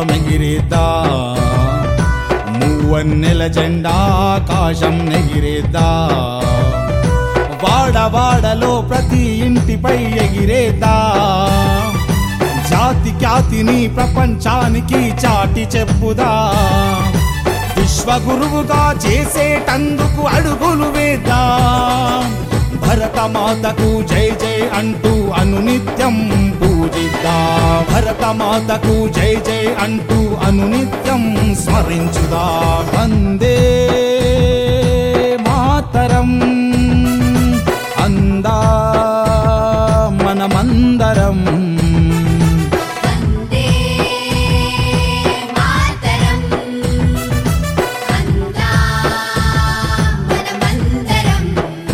మెగిరేద్దా మూవన్నెల జెండా ఆకాశం నెగిరేద్దా వాడవాడలో ప్రతి ఇంటిపై ఎగిరేద్దా జాతి ఖ్యాతిని ప్రపంచానికి చాటి చెప్పుదా విశ్వగురువుగా చేసేటందుకు అడుగులు వేద్దా భరతమాతకు జై జై అంటూ అనునిత్యం పూజిద్దా భరతమాతకు జై జై అంటూ అనునిత్యం స్మరించుదా వందే మాతరం అందా మనమందరం వందే మాతరం అందా మనమందరం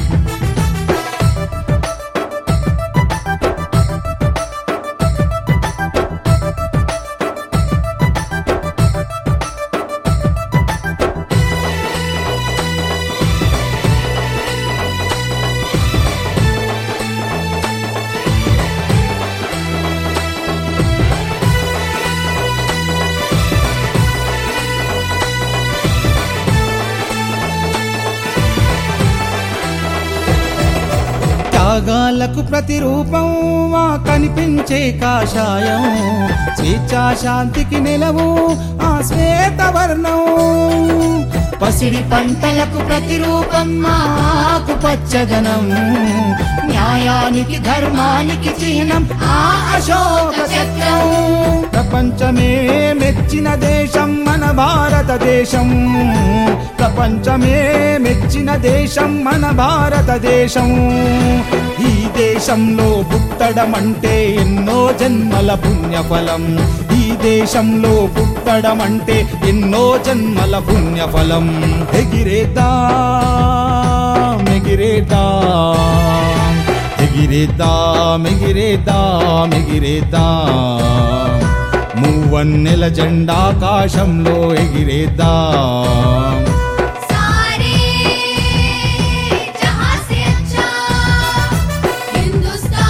త్యాగాలకు ప్రతిరూపం ఆ కనిపించే కాషాయం స్వేచ్ఛా శాంతికి నిలవు ఆ శ్వేతవర్ణం పసిడి పంటలకు ప్రతిరూపం ఆకు పచ్చదనం న్యాయానికి ధర్మానికి చిహ్నం ఆ అశోక చక్రం ప్రపంచమే మెచ్చిన దేశం మన భారతదేశం ప్రపంచమే మెచ్చిన దేశం మన భారతదేశం ఈ దేశంలో పుట్టడం అంటే ఎన్నో జన్మల పుణ్యఫలం ఈ దేశంలో పుట్టడం అంటే ఎన్నో జన్మల పుణ్యఫలం ఎగిరేదా ఎగిరేదా ఎగిరేదా ఎగిరేదా ఎగిరేదా మూవన్నెల జెండాకాశంలో ఎగిరేదా सारे जहां से अच्छा हिंदुस्तान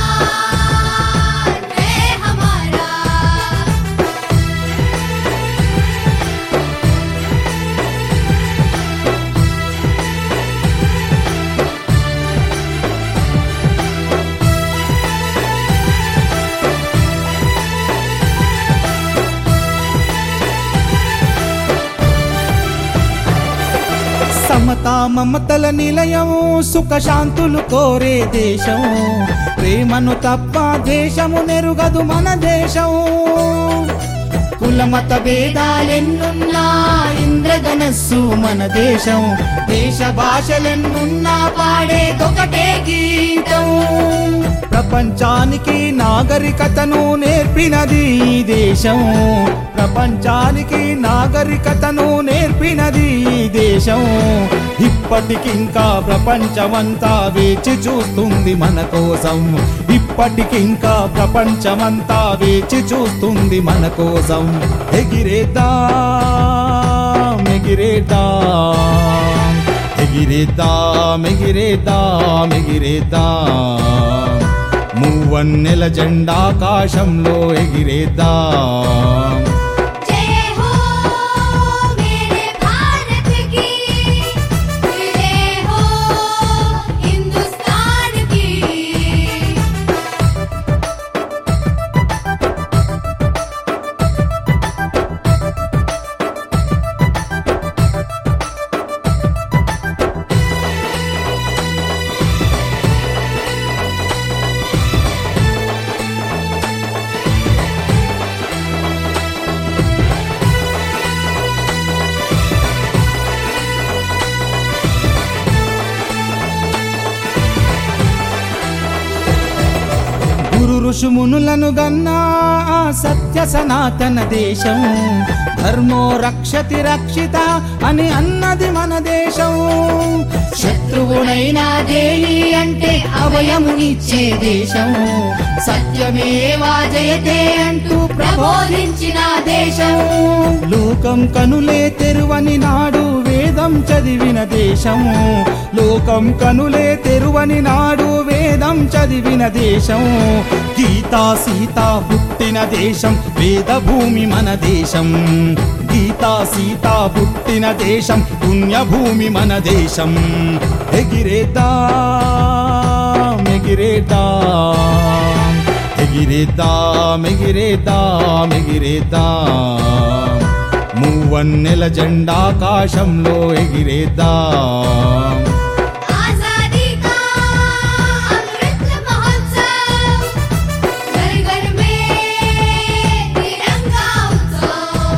है हमारा సమతా మమతల నిలయం సుఖ శాంతులు కోరే దేశం ప్రేమను తప్ప దేశము నెరుగదు మన దేశం కులమత భేదాలెన్నున్నా ఇంద్రధనస్సు మన దేశం దేశ భాషలెన్నున్నా పాడేదొకటే గీతం ప్రపంచానికి నాగరికతను నేర్పినది ఈ దేశం ప్రపంచానికి నాగరికతను నేర్పినది ఈ దేశం ఇప్పటికింకా ప్రపంచమంతా వేచి చూస్తుంది మన కోసం ఇప్పటికింకా ప్రపంచమంతా వేచి చూస్తుంది మన కోసం ఎగిరేదా ఎగిరేదా ఎగిరేదా ఎగిరేదా ఎగిరేదా మూవన్నెల జెండాకాశంలో ఎగిరేదా जय हो मेरे भारत की जय हो हिंदुस्तान की గురు ఋషుమునులను గన్నా ఆ సత్య సనాతన దేశం ధర్మో రక్షతి రక్షిత అని అన్నది మన దేశం శత్రువునైనా దేహి అంటే అభయమునిచ్చే దేశం సత్యమేవా జయతే అంటూ ప్రబోధించిన దేశం లోకం కనులే తెరువని నాడు వేద వేదం చదివిన దేశం లోకం కనులే తెరువని నాడు వేదం చదివిన దేశం గీతా సీత పుట్టిన దేశం వేద భూమి మన దేశం గీతా సీత పుట్టిన దేశం పుణ్యభూమి మన దేశం ఎగిరేద్దాం ఎగిరేద్దాం ఎగిరేద్దాం ఎగిరేద్దాం ఎగిరేద్దాం మూవన్నెల జెండాకాశంలో ఎగిరేద్దాం आजादी का अमृत महोत्सव घर घर में तिरंगा उत्सव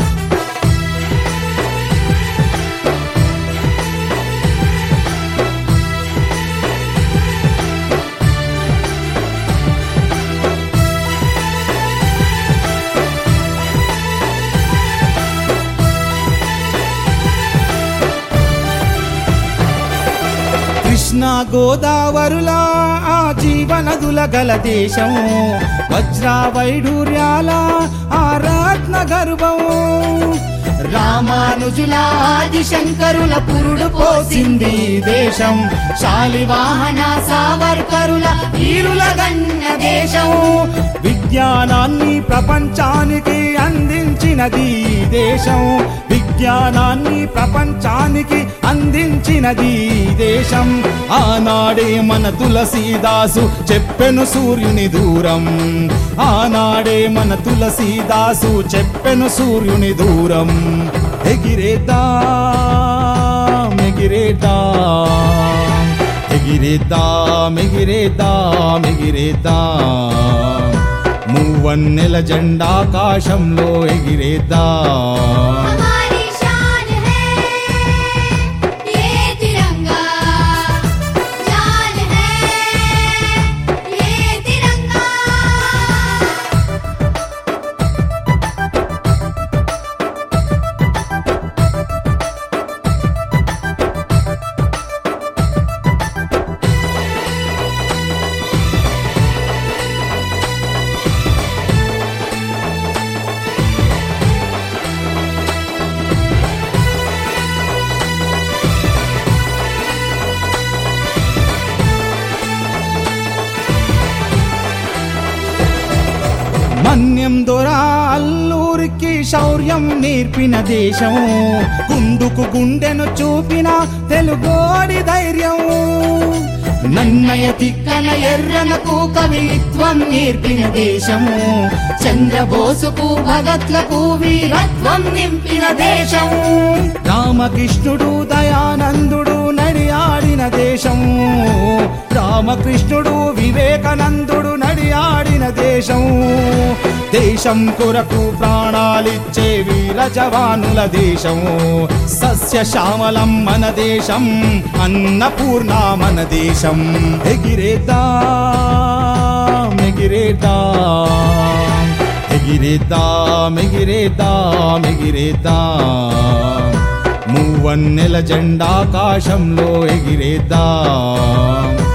కృష్ణా గోదావరులా ఆ జీవనదుల గల దేశం వజ్ర వైడూర్యాల ఆ రత్న గర్భం రామానుజుల ఆది శంకరుల పురుడు పోసింది ఈ దేశం శాలివాహన సావర్కరుల వీరుల గన్న దేశం విజ్ఞానాన్ని ప్రపంచానికి అందించినది ఈ దేశం విజ్ఞానాన్ని ప్రపంచానికి అందించినది ఈ దేశం ఆనాడే మన తులసీదాసు చెప్పెను సూర్యుని దూరం ఆనాడే మన తులసీదాసు చెప్పెను సూర్యుని దూరం ఎగిరేద్దాం ఎగిరేద్దాం ఎగిరేద్దాం ఎగిరేద్దాం ఎగిరేద్దాం మూవన్నెల జెండాకాశంలో ఎగిరేద్దాం हमारी शान है ये तिरंगा जान है ये तिरंगा మన్యం దొరా అల్లూరికి శౌర్యం నేర్పిన దేశం గుండుకు గుండెను చూపిన తెలుగోడి ధైర్యం నన్నయ తిక్కన ఎర్రనకు కవిత్వం నేర్పిన దేశం చంద్రబోసుకు భగత్లకు వీరత్వం నింపిన దేశం రామకృష్ణుడు దయానందుడు నడియాడిన దేశం రామకృష్ణుడు వివేకానందుడు నడియాడిన దేశం దేశం కొరకు ప్రాణాలిచ్చే వీర జవానుల దేశం సస్యశ్యామలం మన దేశం అన్నపూర్ణ మన దేశం ఎగిరేద్దాం ఎగిరేద్దాం ఎగిరేద్దాం ఎగిరేద్దాం ఎగిరేద్దాం మూవన్నెల జెండాకాశంలో ఎగిరేద్దాం